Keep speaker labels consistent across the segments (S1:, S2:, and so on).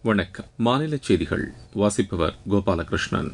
S1: வணக்கம் மாநில செய்திகள் வாசிப்பவர் கோபாலகிருஷ்ணன்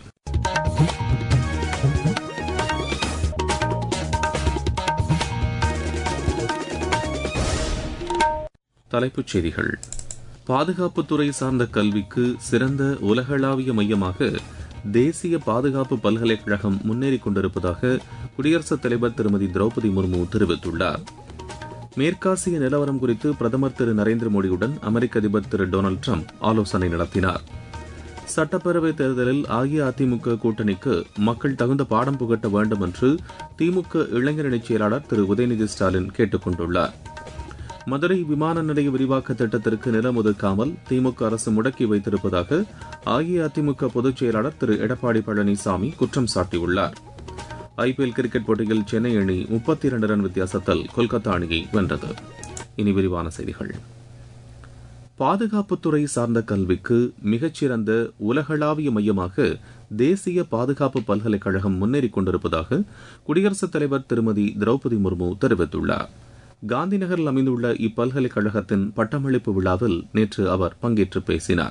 S1: தலைப்புச் செய்திகள் பாதுகாப்புத்துறை சார்ந்த கல்விக்கு சிறந்த உலகளாவிய மையமாக தேசிய பாதுகாப்பு பல்கலைக்கழகம் முன்னேறிக் கொண்டிருப்பதாக குடியரசுத் தலைவர் திருமதி திரௌபதி முர்மு தெரிவித்துள்ளார் மேற்காசிய நிலவரம் குறித்து பிரதமர் திரு நரேந்திர மோடியுடன் அமெரிக்க அதிபர் திரு டொனால்டு ட்ரம்ப் ஆலோசனை நடத்தினார் சட்டப்பேரவைத் தேர்தலில் அஇஅதிமுக கூட்டணிக்கு மக்கள் தகுந்த பாடம் புகட்ட வேண்டும் என்று திமுக இளைஞரணி செயலாளர் திரு உதயநிதி ஸ்டாலின் கேட்டுக் கொண்டுள்ளார் மதுரை விமான நிலைய விரிவாக்க திட்டத்திற்கு நிலம் ஒதுக்காமல் திமுக அரசு முடக்கி வைத்திருப்பதாக அஇஅதிமுக பொதுச் செயலாளர் திரு எடப்பாடி பழனிசாமி குற்றம் சாட்டியுள்ளார் ஐபிஎல் கிரிக்கெட் போட்டியில் சென்னை அணி முப்பத்தி இரண்டு ரன் வித்தியாசத்தில் கொல்கத்தா அணியை வென்றது இனி விரிவான செய்திகள் பாதுகாப்புத்துறை சார்ந்த கல்விக்கு மிகச்சிறந்த உலகளாவிய மையமாக தேசிய பாதுகாப்பு பல்கலைக்கழகம் முன்னேறிக் கொண்டிருப்பதாக குடியரசுத் தலைவர் திருமதி திரௌபதி முர்மு தெரிவித்துள்ளார் காந்திநகரில் அமைந்துள்ள இப்பல்கலைக்கழகத்தின் பட்டமளிப்பு விழாவில் நேற்று அவர் பங்கேற்று பேசினார்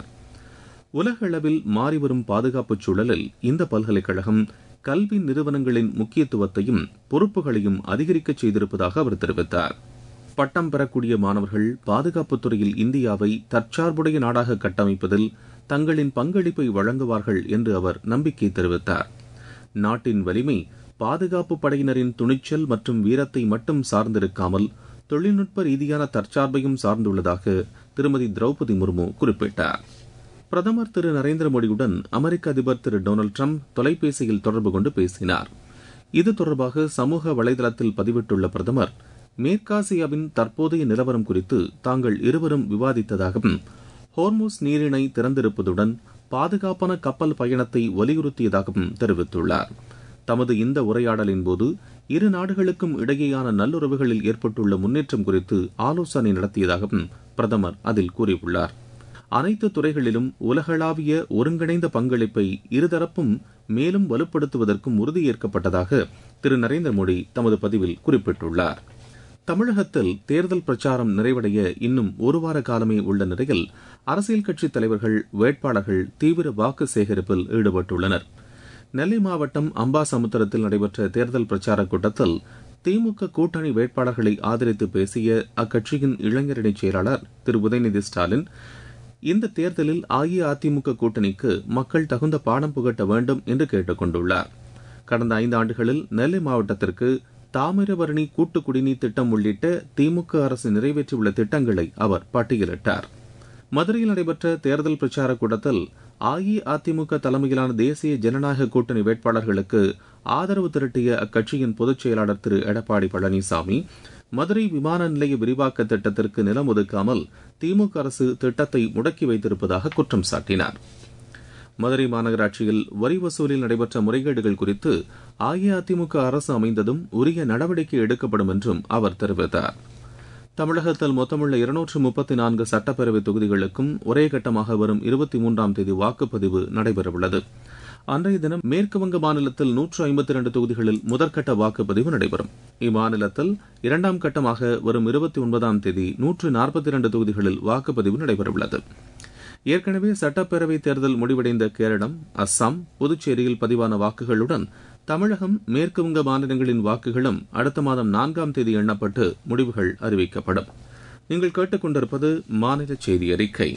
S1: உலக அளவில் மாறிவரும் பாதுகாப்புச் சூழலில் இந்த பல்கலைக்கழகம் கல்வி நிறுவனங்களின் முக்கியத்துவத்தையும் பொறுப்புகளையும் அதிகரிக்க செய்திருப்பதாக அவர் தெரிவித்தார் பட்டம் பெறக்கூடிய மாணவர்கள் பாதுகாப்புத் துறையில் இந்தியாவை தற்சார்புடைய நாடாக கட்டமைப்பதில் தங்களின் பங்களிப்பை வழங்குவார்கள் என்று அவர் நம்பிக்கை தெரிவித்தார் நாட்டின் வலிமை பாதுகாப்பு படையினரின் துணிச்சல் மற்றும் வீரத்தை மட்டும் சார்ந்திருக்காமல் தொழில்நுட்ப ரீதியான தற்சார்பையும் சார்ந்துள்ளதாக திருமதி திரௌபதி முர்மு குறிப்பிட்டார் பிரதமர் திரு நரேந்திர மோடியுடன் அமெரிக்க அதிபர் திரு டொனால்டு ட்ரம்ப் தொலைபேசியில் தொடர்பு கொண்டு பேசினார் இது தொடர்பாக சமூக வலைதளத்தில் பதிவிட்டுள்ள பிரதமர் மேற்காசியாவின் தற்போதைய நிலவரம் குறித்து தாங்கள் இருவரும் விவாதித்ததாகவும் ஹோர்முஸ் நீரிணை திறந்திருப்பதுடன் பாதுகாப்பான கப்பல் பயணத்தை வலியுறுத்தியதாகவும் தெரிவித்துள்ளார் தமது இந்த உரையாடலின் போது இரு நாடுகளுக்கும் இடையேயான நல்லுறவுகளில் ஏற்பட்டுள்ள முன்னேற்றம் குறித்து ஆலோசனை நடத்தியதாகவும் பிரதமர் அதில் கூறியுள்ளார் அனைத்து துறைகளிலும் உலகளாவிய ஒருங்கிணைந்த பங்களிப்பை இருதரப்பும் மேலும் வலுப்படுத்துவதற்கும் உறுதியேற்கப்பட்டதாக திரு நரேந்திர மோடி தமது பதிவில் குறிப்பிட்டுள்ளார் தமிழகத்தில் தேர்தல் பிரச்சாரம் நிறைவடைய இன்னும் ஒரு வார காலமே உள்ள நிலையில் அரசியல் கட்சித் தலைவர்கள் வேட்பாளர்கள் தீவிர வாக்கு சேகரிப்பில் ஈடுபட்டுள்ளனர் நெல்லை மாவட்டம் அம்பாசமுத்திரத்தில் நடைபெற்ற தேர்தல் பிரச்சார கூட்டத்தில் திமுக கூட்டணி வேட்பாளர்களை ஆதரித்து பேசிய அக்கட்சியின் இளைஞரணி செயலாளர் திரு உதயநிதி ஸ்டாலின் இந்த தேர்தலில் அஇஅதிமுக கூட்டணிக்கு மக்கள் தகுந்த பாடம் புகட்ட வேண்டும் என்று கேட்டுக் கொண்டுள்ளார் கடந்த ஐந்து ஆண்டுகளில் நெல்லை மாவட்டத்திற்கு தாமிரபரணி கூட்டு குடிநீர் திட்டம் உள்ளிட்ட திமுக அரசு நிறைவேற்றியுள்ள திட்டங்களை அவர் பட்டியலிட்டார் மதுரையில் நடைபெற்ற தேர்தல் பிரச்சார கூட்டத்தில் அஇஅதிமுக தலைமையிலான தேசிய ஜனநாயக கூட்டணி வேட்பாளர்களுக்கு ஆதரவு திரட்டிய அக்கட்சியின் பொதுச் செயலாளர் திரு எடப்பாடி பழனிசாமி மதுரை விமான நிலைய விரிவாக்க திட்டத்திற்கு நிலம் ஒதுக்காமல் திமுக அரசு திட்டத்தை முடக்கி வைத்திருப்பதாக குற்றம் சாட்டினார் மதுரை மாநகராட்சியில் வரி வசூலில் நடைபெற்ற முறைகேடுகள் குறித்து அஇஅதிமுக அரசு அமைந்ததும் உரிய நடவடிக்கை எடுக்கப்படும் என்றும் அவர் தெரிவித்தார் தமிழகத்தில் மொத்தமுள்ள இருநூற்று முப்பத்தி நான்கு சட்டப்பேரவை தொகுதிகளுக்கும் ஒரே கட்டமாக வரும் இருபத்தி மூன்றாம் தேதி வாக்குப்பதிவு நடைபெறவுள்ளது அன்றைய தினம் மேற்குவங்க மாநிலத்தில் நூற்று ஐம்பத்தி இரண்டு தொகுதிகளில் முதற்கட்ட வாக்குப்பதிவு நடைபெறும் இம்மாநிலத்தில் இரண்டாம் கட்டமாக வரும் இருபத்தி ஒன்பதாம் தேதி நூற்று நாற்பத்தி இரண்டு தொகுதிகளில் வாக்குப்பதிவு நடைபெறவுள்ளது ஏற்கனவே சட்டப்பேரவைத் தேர்தல் முடிவடைந்த கேரளம் அஸ்ஸாம் புதுச்சேரியில் பதிவான வாக்குகளுடன் தமிழகம் மேற்குவங்க மாநிலங்களின் வாக்குகளும் அடுத்த மாதம் நான்காம் தேதி எண்ணப்பட்டு முடிவுகள் அறிவிக்கப்படும் நீங்கள் கேட்டுக்கொண்டிருப்பது மாநில செய்தி அறிக்கை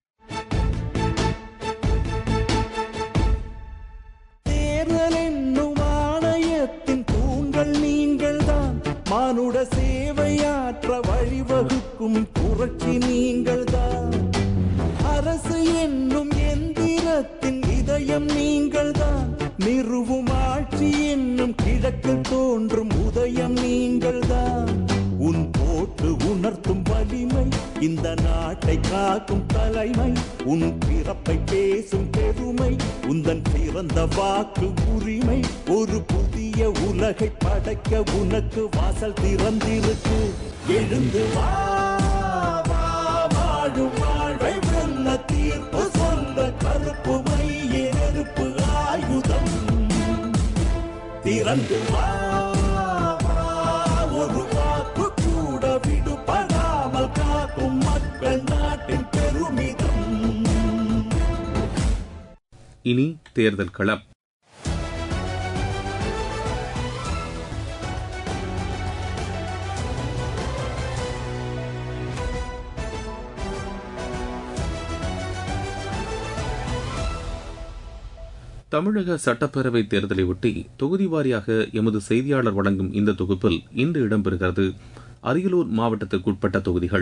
S2: தேர்தல் என்னும் ஆணையத்தின் தூண்கள் நீங்கள்தான் மானுட சேவையாற்ற வழிவகுக்கும் புரட்சி நீங்கள்தான் அரசு என்னும் எந்திரத்தின் இதயம் நீங்கள்தான் நிறுவும் ஆட்சி என்னும் கிழக்கில் தோன்றும் உதயம் நீங்கள்தான் உன் போட்டு உணர்த்தும் வலிமை இந்த நாட்டை காக்கும் தலைமை உன் பிறப்பை பேசும் பெருமை உந்தன் பிறந்த வாக்கு உரிமை ஒரு புதிய உலகை படைக்க உனக்கு வாசல் திறந்திருக்கு எழுந்து வா வா, வாழும் வாழ்வை வெல்ல தீர்ப்பு சொல்ல கருப்பு மைய நெருப்பு ஆயுதம் திறந்து வா வா, ஒரு வாக்கு கூட விடுபடாமல் காக்கும் மக்கள் நாட்டின் பெருமிதம்
S1: இனி தேர்தல் களம் தமிழக சட்டப்பேரவை தேர்தலை ஒட்டி தொகுதி வாரியாக எமது செய்தியாளர் வழங்கும் இந்த தொகுப்பில் இன்று இடம்பெறுகிறது அரியலூர் மாவட்டத்திற்குட்பட்ட தொகுதிகள்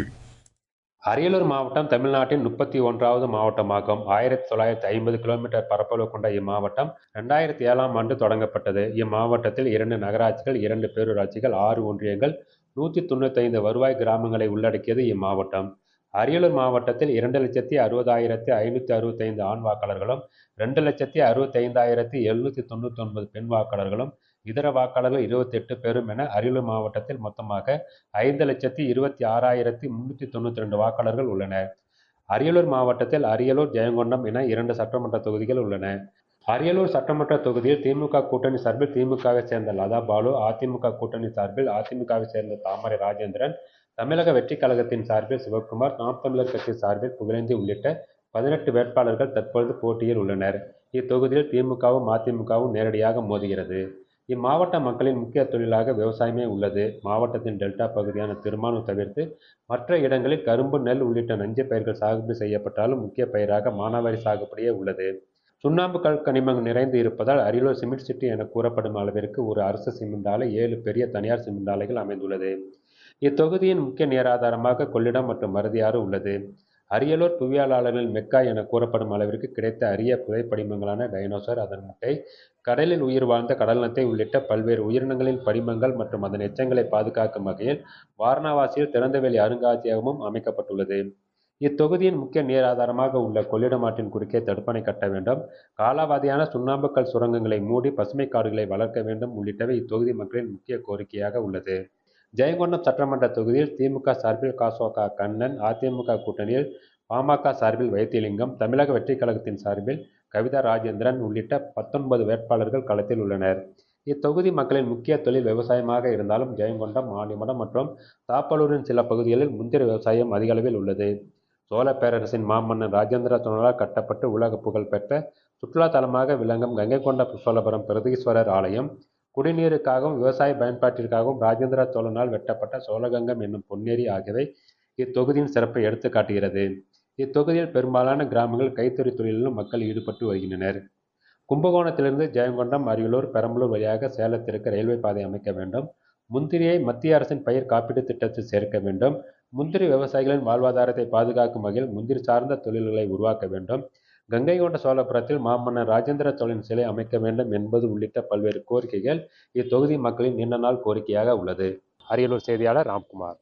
S3: அரியலூர் மாவட்டம் தமிழ்நாட்டின் முப்பத்தி ஒன்றாவது மாவட்டமாகும் ஆயிரத்தி தொள்ளாயிரத்தி ஐம்பது கிலோமீட்டர் பரப்பளவு கொண்ட இம்மாவட்டம் ரெண்டாயிரத்தி ஏழாம் ஆண்டு தொடங்கப்பட்டது இம்மாவட்டத்தில் இரண்டு நகராட்சிகள் இரண்டு பேரூராட்சிகள் ஆறு ஒன்றியங்கள் நூற்றி தொண்ணூத்தைந்து வருவாய் கிராமங்களை உள்ளடக்கியது இம்மாவட்டம் அரியலூர் மாவட்டத்தில் இரண்டு லட்சத்தி அறுபதாயிரத்தி ஐநூற்றி அறுபத்தைந்து ஆண் வாக்காளர்களும் ரெண்டு லட்சத்தி அறுபத்தைந்தாயிரத்தி எழுநூற்றி தொண்ணூற்றி ஒன்பது பெண் வாக்காளர்களும் இதர வாக்காளர்கள் இருபத்தி எட்டு பேரும் என அரியலூர் மாவட்டத்தில் மொத்தமாக ஐந்து லட்சத்தி இருபத்தி ஆறாயிரத்தி முன்னூற்றி தொண்ணூற்றி ரெண்டு வாக்காளர்கள் உள்ளனர் அரியலூர் மாவட்டத்தில் அரியலூர் ஜெயங்கொண்டம் என இரண்டு சட்டமன்ற தொகுதிகள் உள்ளன அரியலூர் சட்டமன்ற தொகுதியில் திமுக கூட்டணி சார்பில் திமுகவை சேர்ந்த லதா பாலு அதிமுக கூட்டணி சார்பில் அதிமுகவை சேர்ந்த தாமரை ராஜேந்திரன் தமிழக வெற்றிக் கழகத்தின் சார்பில் சிவக்குமார் நாம் தமிழர் கட்சி சார்பில் புகழேந்தி உள்ளிட்ட பதினெட்டு வேட்பாளர்கள் தற்பொழுது போட்டியில் உள்ளனர் இத்தொகுதியில் திமுகவும் அதிமுகவும் நேரடியாக மோதுகிறது இம்மாவட்ட மக்களின் முக்கிய தொழிலாக விவசாயமே உள்ளது மாவட்டத்தின் டெல்டா பகுதியான திருமானூர் தவிர்த்து மற்ற இடங்களில் கரும்பு நெல் உள்ளிட்ட நஞ்சு பயிர்கள் சாகுபடி செய்யப்பட்டாலும் முக்கிய பயிராக மானாவாரி சாகுபடியே உள்ளது சுண்ணாம்பு கல் கனிமம் நிறைந்து இருப்பதால் அரியலூர் சிமெண்ட் சிட்டி என கூறப்படும் அளவிற்கு ஒரு அரசு சிமெண்ட் ஆலை ஏழு பெரிய தனியார் சிமெண்ட் ஆலைகள் அமைந்துள்ளது இத்தொகுதியின் முக்கிய நீராதாரமாக கொள்ளிடம் மற்றும் மருதியாறு உள்ளது அரியலூர் புவியியலாளர்களின் மெக்கா என கூறப்படும் அளவிற்கு கிடைத்த அரிய புதைப்படிமங்களான டைனோசர் அதன் முட்டை கடலில் உயிர் வாழ்ந்த கடல்நத்தை உள்ளிட்ட பல்வேறு உயிரினங்களின் படிமங்கள் மற்றும் அதன் எச்சங்களை பாதுகாக்கும் வகையில் வாரணாசியில் திறந்தவெளி அருங்காட்சியகமும் அமைக்கப்பட்டுள்ளது இத்தொகுதியின் முக்கிய நீர் ஆதாரமாக உள்ள கொள்ளிடம் ஆற்றின் குறுக்கே தடுப்பணை கட்ட வேண்டும் காலாவதியான சுண்ணாம்புக்கல் சுரங்கங்களை மூடி பசுமை காடுகளை வளர்க்க வேண்டும் உள்ளிட்டவை இத்தொகுதி மக்களின் முக்கிய கோரிக்கையாக உள்ளது ஜெயங்கொண்டம் சட்டமன்ற தொகுதியில் திமுக சார்பில் காசோகா கண்ணன் அதிமுக கூட்டணியில் பாமக சார்பில் வைத்தியலிங்கம் தமிழக வெற்றிக் கழகத்தின் சார்பில் கவிதா ராஜேந்திரன் உள்ளிட்ட பத்தொன்பது வேட்பாளர்கள் களத்தில் உள்ளனர் இத்தொகுதி மக்களின் முக்கிய தொழில் விவசாயமாக இருந்தாலும் ஜெயங்கொண்டம் ஆண்டிமடம் மற்றும் தாப்பலூரின் சில பகுதிகளில் முந்திரி விவசாயம் அதிக அளவில் உள்ளது சோழ பேரரசின் மாமன்னன் ராஜேந்திர சோழனால் கட்டப்பட்டு உலக புகழ் பெற்ற சுற்றுலா தலமாக விளங்கும் கங்கை கொண்ட சோழபுரம் பிரதீஸ்வரர் ஆலயம் குடிநீருக்காகவும் விவசாய பயன்பாட்டிற்காகவும் ராஜேந்திர சோழனால் வெட்டப்பட்ட சோழகங்கம் என்னும் பொன்னேரி ஆகியவை இத்தொகுதியின் சிறப்பை எடுத்து காட்டுகிறது இத்தொகுதியில் பெரும்பாலான கிராமங்கள் கைத்தறி தொழிலிலும் மக்கள் ஈடுபட்டு வருகின்றனர் கும்பகோணத்திலிருந்து ஜெயங்கொண்டம் அரியலூர் பெரம்பலூர் வழியாக சேலத்திற்கு ரயில்வே பாதை அமைக்க வேண்டும் முந்திரியை மத்திய அரசின் பயிர் காப்பீட்டு திட்டத்தில் சேர்க்க வேண்டும் முந்திரி விவசாயிகளின் வாழ்வாதாரத்தை பாதுகாக்கும் வகையில் முந்திரி சார்ந்த தொழில்களை உருவாக்க வேண்டும் கங்கை கொண்ட சோழபுரத்தில் மாமன்னர் ராஜேந்திர சோழன் சிலை அமைக்க வேண்டும் என்பது உள்ளிட்ட பல்வேறு கோரிக்கைகள் இத்தொகுதி மக்களின் நீண்ட நாள் கோரிக்கையாக உள்ளது அரியலூர் செய்தியாளர் ராம்குமார்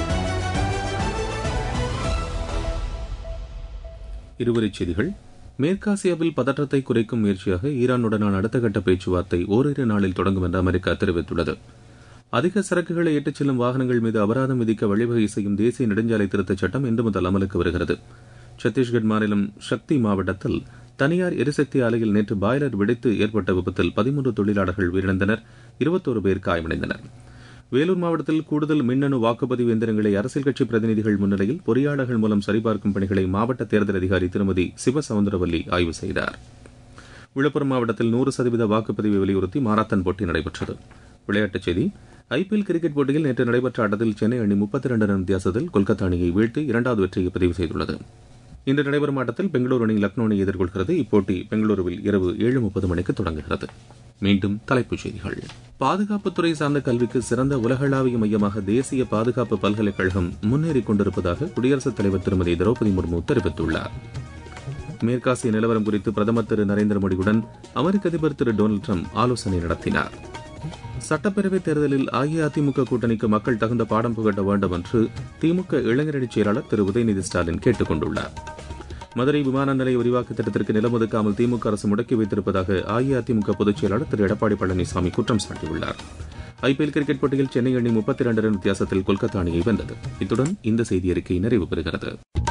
S1: இருவரிச் செய்திகள் மேற்காசியாவில் பதற்றத்தை குறைக்கும் முயற்சியாக ஈரானுடனான அடுத்த கட்ட பேச்சுவார்த்தை ஓரிரு நாளில் தொடங்கும் என்று அமெரிக்கா தெரிவித்துள்ளது அதிக சரக்குகளை ஏற்றிச் செல்லும் வாகனங்கள் மீது அபராதம் விதிக்க வழிவகை செய்யும் தேசிய நெடுஞ்சாலை திருத்தச் சட்டம் இன்று முதல் அமலுக்கு வருகிறது சத்தீஸ்கட் மாநிலம் சக்தி மாவட்டத்தில் தனியார் எரிசக்தி ஆலையில் நேற்று பாய்லர் வெடித்து ஏற்பட்ட விபத்தில் பதிமூன்று தொழிலாளர்கள் உயிரிழந்தனர் இருபத்தோரு பேர் காயமடைந்தனர் வேலூர் மாவட்டத்தில் கூடுதல் மின்னணு வாக்குப்பதிவு எந்திரங்களை அரசியல் கட்சி பிரதிநிதிகள் முன்னிலையில் பொறியாளர்கள் மூலம் சரிபார்க்கும் பணிகளை மாவட்ட தேர்தல் அதிகாரி திருமதி சிவசவுந்தரவல்லி ஆய்வு செய்தார் விழுப்புரம் மாவட்டத்தில் நூறு சதவீத வாக்குப்பதிவை வலியுறுத்தி மாரத்தான் போட்டி நடைபெற்றது விளையாட்டுச் செய்தி ஐபிஎல் கிரிக்கெட் போட்டியில் நேற்று நடைபெற்ற ஆட்டத்தில் சென்னை அணி முப்பத்தி இரண்டு ரன் வித்தியாசத்தில் கொல்கத்தா அணியை வீழ்த்தி இரண்டாவது வெற்றியை பதிவு செய்துள்ளது இன்று நடைபெறும் ஆட்டத்தில் பெங்களூரு அணி லக்னோ அணியை எதிர்கொள்கிறது இப்போட்டி பெங்களூருவில் இரவு ஏழு முப்பது மணிக்கு தொடங்குகிறது மீண்டும் தலைப்புச் செய்திகள் பாதுகாப்புத்துறை சார்ந்த கல்விக்கு சிறந்த உலகளாவிய மையமாக தேசிய பாதுகாப்பு பல்கலைக்கழகம் முன்னேறிக் கொண்டிருப்பதாக குடியரசுத் தலைவர் திருமதி திரௌபதி முர்மு தெரிவித்துள்ளார் மேற்காசிய நிலவரம் குறித்து பிரதமர் திரு நரேந்திர மோடியுடன் அமெரிக்க அதிபர் திரு டொனால்டு ட்ரம்ப் ஆலோசனை நடத்தினார் சட்டப்பேரவைத் தேர்தலில் அஇஅதிமுக கூட்டணிக்கு மக்கள் தகுந்த பாடம் புகட்ட வேண்டும் என்று திமுக இளைஞரணி செயலாளர் திரு உதயநிதி ஸ்டாலின் கேட்டுக் கொண்டுள்ளார் மதுரை விமான நிலைய விரிவாக்க திட்டத்திற்கு நிலம் ஒதுக்காமல் திமுக அரசு முடக்கி வைத்திருப்பதாக அஇஅதிமுக பொதுச் செயலாளர் திரு எடப்பாடி பழனிசாமி குற்றம் சாட்டியுள்ளார் ஐபிஎல் கிரிக்கெட் போட்டியில் சென்னை அணி முப்பத்தி இரண்டு ரன் வித்தியாசத்தில் கொல்கத்தா அணியை வென்றது இத்துடன் இந்த செய்தி அறிக்கை நிறைவு பெறுகிறது